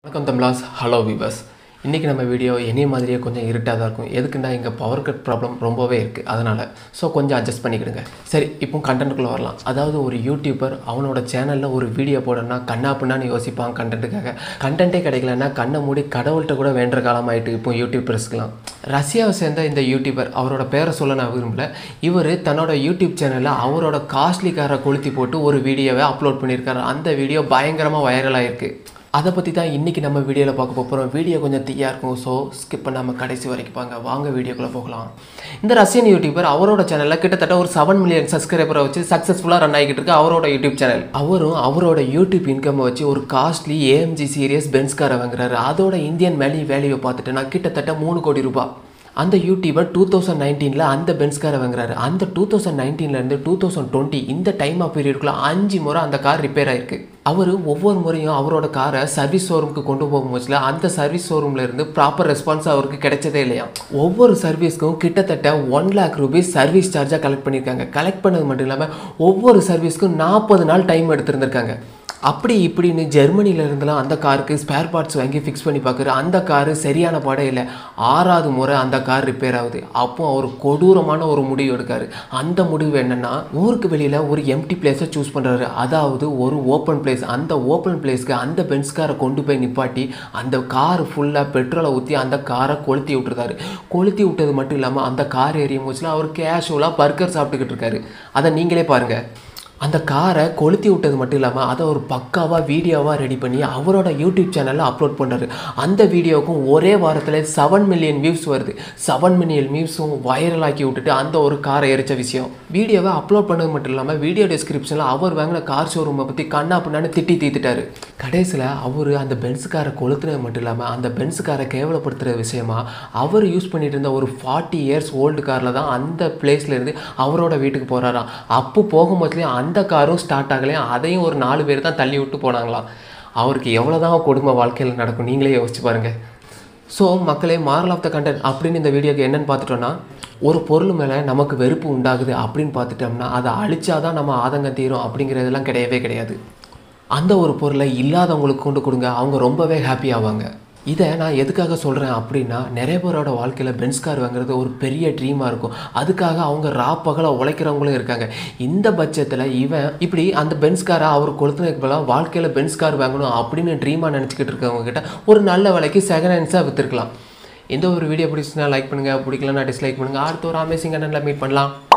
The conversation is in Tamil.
வணக்கம் தமிழாஸ் ஹலோ விவர்ஸ் இன்றைக்கி நம்ம வீடியோ என்னைய மாதிரியே கொஞ்சம் இருட்டாக தான் இருக்கும் எதுக்குன்னா இங்கே பவர் கட் ப்ராப்ளம் ரொம்பவே இருக்குது அதனால் ஸோ கொஞ்சம் அட்ஜஸ்ட் பண்ணிக்கிடுங்க சரி இப்போ கண்டென்ட்டுக்குள்ளே வரலாம் அதாவது ஒரு யூடியூபர் அவனோட சேனலில் ஒரு வீடியோ போடணும்னா கண்ணா பின்னான்னு யோசிப்பான் கண்டென்ட்டுக்காக கண்டென்ட்டே கிடைக்கலன்னா கண்ணை மூடி கடவுள்கிட்ட கூட வேண்டுற காலம் ஆயிட்டு இப்போ யூடியூபர்ஸ்க்குலாம் ரஷ்யாவை சேர்ந்த இந்த யூடியூபர் அவரோட பேரை சொல்ல நான் விரும்பல இவர் தன்னோட யூடியூப் சேனலில் அவரோட காஸ்ட்லி காரை கொளுத்தி போட்டு ஒரு வீடியோவை அப்லோட் பண்ணியிருக்காரு அந்த வீடியோ பயங்கரமாக வைரலாக இருக்குது அதை பற்றி தான் இன்றைக்கி நம்ம வீடியோவில் பார்க்க போகிறோம் வீடியோ கொஞ்சம் தீயாக இருக்கும் ஸோ ஸ்கிப் பண்ணாமல் கடைசி வரைக்கும் பாங்க வாங்க வீடியோக்குள்ளே போகலாம் இந்த ரஷ்யன் யூடியூபர் அவரோட சேனலில் கிட்டத்தட்ட ஒரு செவன் மில்லியன் சப்ஸ்கிரைபரை வச்சு சக்ஸஸ்ஃபுல்லாக ரன் ஆகிட்டு இருக்கு அவரோட யூடியூப் சேனல் அவரும் அவரோட யூடியூப் இன்கம் வச்சு ஒரு காஸ்ட்லி ஏஎம்ஜி சீரியஸ் பென்ஸ் காரை வாங்குறாரு அதோட இந்தியன் வேல்யூ வேல்யூவை பார்த்துட்டுனா கிட்டத்தட்ட மூணு கோடி ரூபாய் அந்த யூடியூபர் டூ தௌசண்ட் நைன்டீனில் அந்த பென்ஸ் காரை வாங்குறாரு அந்த டூ தௌசண்ட் நைன்டீன்லேருந்து டூ தௌசண்ட் டுவெண்ட்டி இந்த டைம் ஆஃப் பீரியடுக்குள்ள அஞ்சு முறை அந்த கார் ரிப்பேர் ஆயிருக்கு அவர் ஒவ்வொரு முறையும் அவரோட காரை சர்வீஸ் ஷோரூமுக்கு கொண்டு போகும்போதுல அந்த சர்வீஸ் ஷோரூம்ல இருந்து ப்ராப்பர் ரெஸ்பான்ஸ் அவருக்கு கிடைச்சதே இல்லையா ஒவ்வொரு சர்வீஸ்க்கும் கிட்டத்தட்ட ஒன் லேக் ருபீஸ் சர்வீஸ் சார்ஜாக கலெக்ட் பண்ணியிருக்காங்க கலெக்ட் பண்ணது மட்டும் இல்லாமல் ஒவ்வொரு சர்வீஸ்க்கும் நாற்பது நாள் டைம் எடுத்திருந்திருக்காங்க அப்படி இப்படின்னு ஜெர்மனியில் இருந்தெல்லாம் அந்த காருக்கு ஸ்பேர் பார்ட்ஸ் வாங்கி ஃபிக்ஸ் பண்ணி பார்க்குற அந்த காரு சரியான பாடே இல்லை ஆறாவது முறை அந்த கார் ரிப்பேர் ஆகுது அப்போ அவர் கொடூரமான ஒரு முடிவு எடுக்காரு அந்த முடிவு என்னென்னா ஊருக்கு வெளியில் ஒரு எம்டி பிளேஸை சூஸ் பண்ணுறாரு அதாவது ஒரு ஓப்பன் பிளேஸ் அந்த ஓப்பன் பிளேஸ்க்கு அந்த பென்ஸ் காரை கொண்டு போய் நிப்பாட்டி அந்த கார் ஃபுல்லாக பெட்ரோலை ஊற்றி அந்த காரை கொளுத்தி விட்டுருக்காரு கொளுத்தி விட்டது மட்டும் இல்லாமல் அந்த கார் ஏரியும் போச்சுல அவர் கேஷுவலாக பர்கர் சாப்பிட்டுக்கிட்டு இருக்காரு அதை நீங்களே பாருங்கள் அந்த காரை கொளுத்தி விட்டது மட்டும் இல்லாமல் அதை ஒரு பக்காவாக வீடியோவாக ரெடி பண்ணி அவரோட யூடியூப் சேனலில் அப்லோட் பண்ணுறாரு அந்த வீடியோவுக்கும் ஒரே வாரத்தில் செவன் மில்லியன் வியூஸ் வருது செவன் மில்லியன் வியூஸும் வைரலாக்கி விட்டுட்டு அந்த ஒரு காரை எரிச்ச விஷயம் வீடியோவை அப்லோட் பண்ணது மட்டும் இல்லாமல் வீடியோ டிஸ்கிரிப்ஷனில் அவர் வாங்கின கார் ஷோரூமை பற்றி கண்ணா பின்னான்னு திட்டி தீத்துட்டாரு கடைசியில் அவர் அந்த பென்ஸ் காரை கொளுத்துனது மட்டும் இல்லாமல் அந்த பென்ஸ் காரை கேவலப்படுத்துகிற விஷயமா அவர் யூஸ் பண்ணிட்டு இருந்த ஒரு ஃபார்ட்டி இயர்ஸ் ஓல்டு காரில் தான் அந்த பிளேஸ்லேருந்து அவரோட வீட்டுக்கு போகிறாராம் அப்போ போகும்போதுலேயும் அந்த காரும் ஸ்டார்ட் ஆகலையும் அதையும் ஒரு நாலு பேர் தான் தள்ளி விட்டு போனாங்களாம் அவருக்கு எவ்வளோதான் கொடுமை வாழ்க்கையில் நடக்கும் நீங்களே யோசிச்சு பாருங்கள் ஸோ மக்களே மாரல் ஆஃப் த கண்டென்ட் அப்படின்னு இந்த வீடியோக்கு என்னென்னு பார்த்துட்டோன்னா ஒரு பொருள் மேலே நமக்கு வெறுப்பு உண்டாகுது அப்படின்னு பார்த்துட்டோம்னா அதை அழிச்சாதான் நம்ம ஆதங்கம் தீரும் அப்படிங்கிறதெல்லாம் கிடையவே கிடையாது அந்த ஒரு பொருளை இல்லாதவங்களுக்கு கொண்டு கொடுங்க அவங்க ரொம்பவே ஹாப்பி ஆவாங்க இதை நான் எதுக்காக சொல்கிறேன் அப்படின்னா நிறைய பேரோட வாழ்க்கையில் பென்ஸ் கார் வாங்குறது ஒரு பெரிய ட்ரீமாக இருக்கும் அதுக்காக அவங்க ரா பகலாக உழைக்கிறவங்களும் இருக்காங்க இந்த பட்சத்தில் இவன் இப்படி அந்த பென்ஸ் காரை அவர் கொளுத்துனதுக்கு பதிலாக வாழ்க்கையில் பென்ஸ் கார் வாங்கணும் அப்படின்னு ட்ரீமாக நினச்சிக்கிட்டு இருக்கவங்க கிட்ட ஒரு நல்ல விலைக்கு செகண்ட் ஹேண்ட்ஸாக விற்றுருக்கலாம் எந்த ஒரு வீடியோ பிடிச்சுன்னா லைக் பண்ணுங்கள் பிடிக்கலன்னா டிஸ்லைக் பண்ணுங்கள் அடுத்த ஒரு அமேசிங் கண்டனில் மீட் பண்ணலாம்